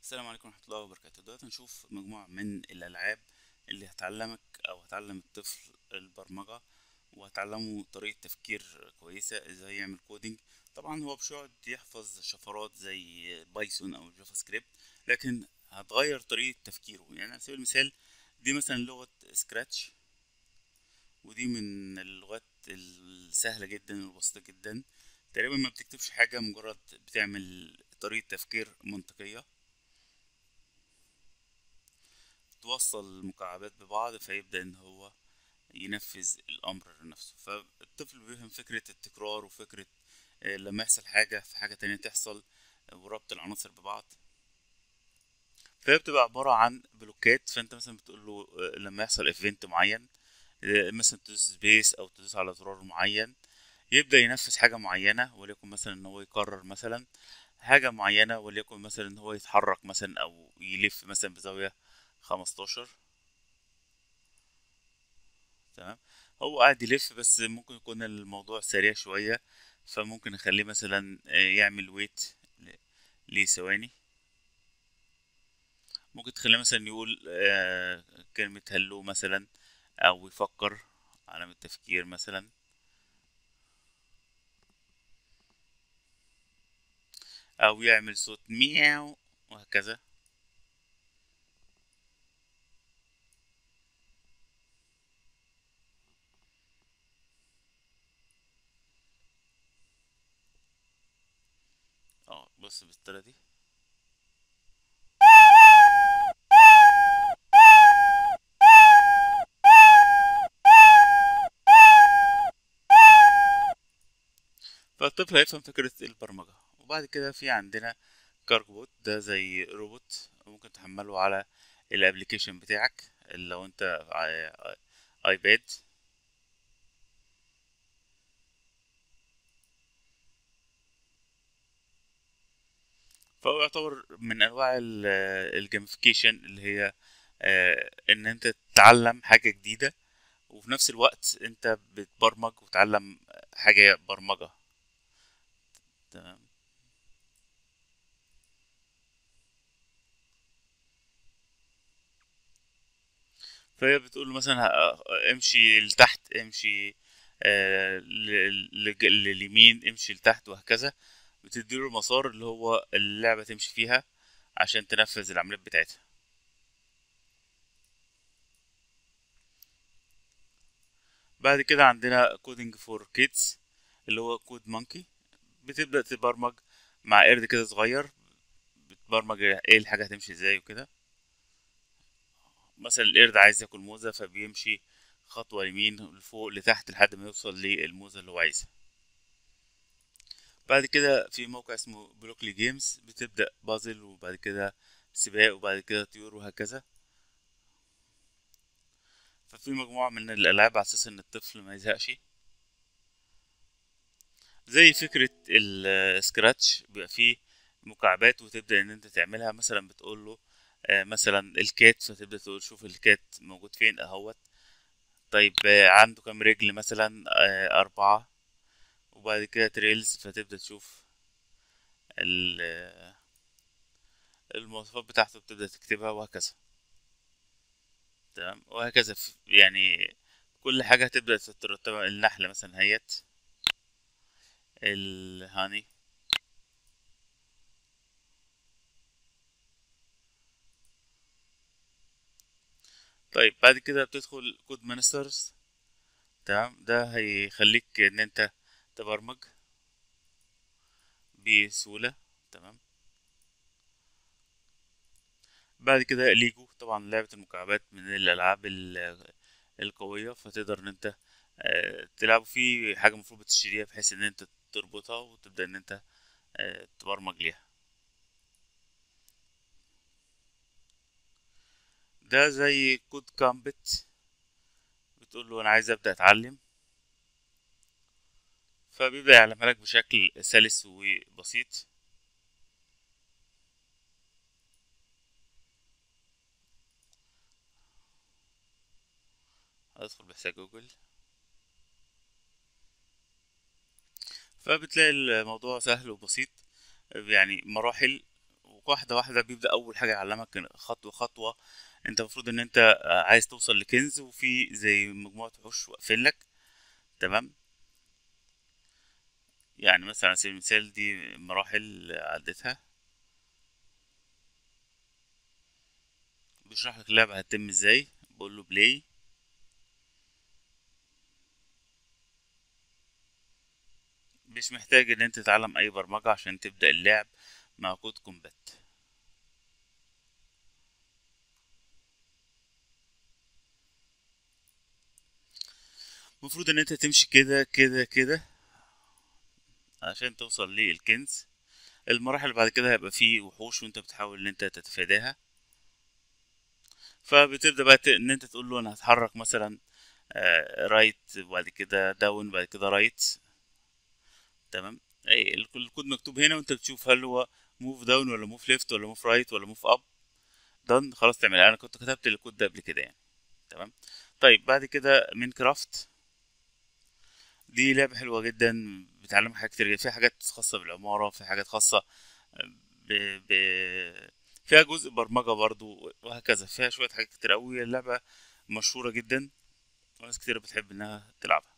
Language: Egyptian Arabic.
السلام عليكم ورحمة الله وبركاته دلوقتي هنشوف مجموعة من الألعاب اللي هتعلمك أو هتعلم الطفل البرمجة وهتعلمه طريقة تفكير كويسة ازاي يعمل كودينج طبعا هو مش هيقعد يحفظ شفرات زي بايثون أو جافا سكريبت لكن هتغير طريقة تفكيره يعني على سبيل المثال دي مثلا لغة سكراتش ودي من اللغات السهلة جدا والبسيطة جدا تقريبا ما بتكتبش حاجة مجرد بتعمل طريقة تفكير منطقية توصل مكعبات ببعض فيبدأ إن هو ينفذ الأمر نفسه فالطفل بيفهم فكرة التكرار وفكرة آه، لما يحصل حاجة في حاجة تانية تحصل آه، وربط العناصر ببعض فهي بتبقى عبارة عن بلوكات فأنت مثلا بتقول له آه، لما يحصل ايفنت معين آه، مثلا تدوس سبيس أو تدوس على زرار معين يبدأ ينفذ حاجة معينة وليكن مثلا إن هو يكرر مثلا حاجة معينة وليكن مثلا إن هو يتحرك مثلا أو يلف مثلا بزاوية خمستاشر تمام هو قاعد يلف بس ممكن يكون الموضوع سريع شوية فممكن نخليه مثلا آه، يعمل ويت لثواني ممكن تخليه مثلا يقول آه، كلمة هلو مثلا أو يفكر علامة تفكير مثلا أو يعمل صوت مياو وهكذا اه بص بالطريقة دي فالطفل هيفهم فكرة البرمجة وبعد كده في عندنا كارج بوت ده زي روبوت ممكن تحمله على الابليكيشن بتاعك لو انت ع- ايباد فهو يعتبر من انواع الجيمفيكيشن اللي هي آه، ان انت تتعلم حاجة جديدة وفي نفس الوقت انت بتبرمج وتتعلم حاجة برمجة تمام فهي بتقول له مثلا ه- امشي لتحت امشي آه، ل- لج- لليمين امشي لتحت وهكذا بتديله المسار اللي هو اللعبة تمشي فيها عشان تنفذ العمليات بتاعتها بعد كده عندنا كودينج فور كيدز اللي هو كود مونكي بتبدأ تبرمج مع قرد كده صغير بتبرمج ايه الحاجة هتمشي ازاي وكده مثلا القرد عايز ياكل موزة فبيمشي خطوة يمين لفوق لتحت لحد ما يوصل للموزة اللي هو عايزها بعد كده في موقع اسمه بلوكلي جيمز بتبدأ بازل وبعد كده سباق وبعد كده طيور وهكذا ففي مجموعة من الألعاب على أساس إن الطفل ما يزهقش زي فكرة السكراتش بيبقى فيه مكعبات وتبدأ إن أنت تعملها مثلا بتقول له آه، مثلا الكات فتبدأ تقول شوف الكات موجود فين أهوت طيب آه، عنده كام رجل مثلا آه، أربعة وبعد كده تريلز فتبدأ تشوف ال- آه، المواصفات بتاعته بتبدأ تكتبها وهكذا تمام وهكذا ف- يعني كل حاجة هتبدأ ترتبها النحلة مثلا هيت الهاني طيب بعد كده بتدخل كود مانسترز تمام ده هيخليك ان انت تبرمج بسهولة تمام بعد كده ليجو طبعا لعبة المكعبات من الألعاب ال- القوية فتقدر ان انت آه، تلعب في حاجة المفروض بتشتريها بحيث ان انت تربطها وتبدأ ان انت آه، تبرمج ليها ده زي كود كامبت بتقول له انا عايز ابدأ اتعلم فبيبدأ يعلمها لك بشكل سلس وبسيط ادخل بحساب جوجل فبتلاقي الموضوع سهل وبسيط يعني مراحل واحدة واحدة بيبدأ أول حاجة يعلمك خطوة خطوة انت المفروض ان انت عايز توصل لكنز وفي زي مجموعة وحوش واقفين لك تمام يعني مثلا على سبيل المثال دي مراحل عديتها بيشرح لك اللعبة هتتم ازاي بقول له بلاي مش محتاج ان انت تتعلم اي برمجة عشان تبدأ اللعب مع كود كومبات المفروض ان انت تمشي كده كده كده عشان توصل للكنز المراحل اللي بعد كده هيبقى فيه وحوش وانت بتحاول ان انت تتفاداها فبتبدا بقى ان انت تقول له انا هتحرك مثلا رايت وبعد كده داون بعد كده رايت تمام اي الكود مكتوب هنا وانت بتشوف هل هو موف داون ولا موف ليفت ولا موف رايت ولا موف اب دان خلاص تعملها انا كنت كتبت الكود ده قبل كده يعني تمام طيب بعد كده من كرافت دي لعبة حلوة جدا بتعلمك حاجات كتير فيها حاجات خاصة بالعمارة في حاجات خاصة ب... ب... فيها جزء برمجة برضو وهكذا فيها شوية حاجات كتير أوي اللعبة مشهورة جدا وناس كتير بتحب إنها تلعبها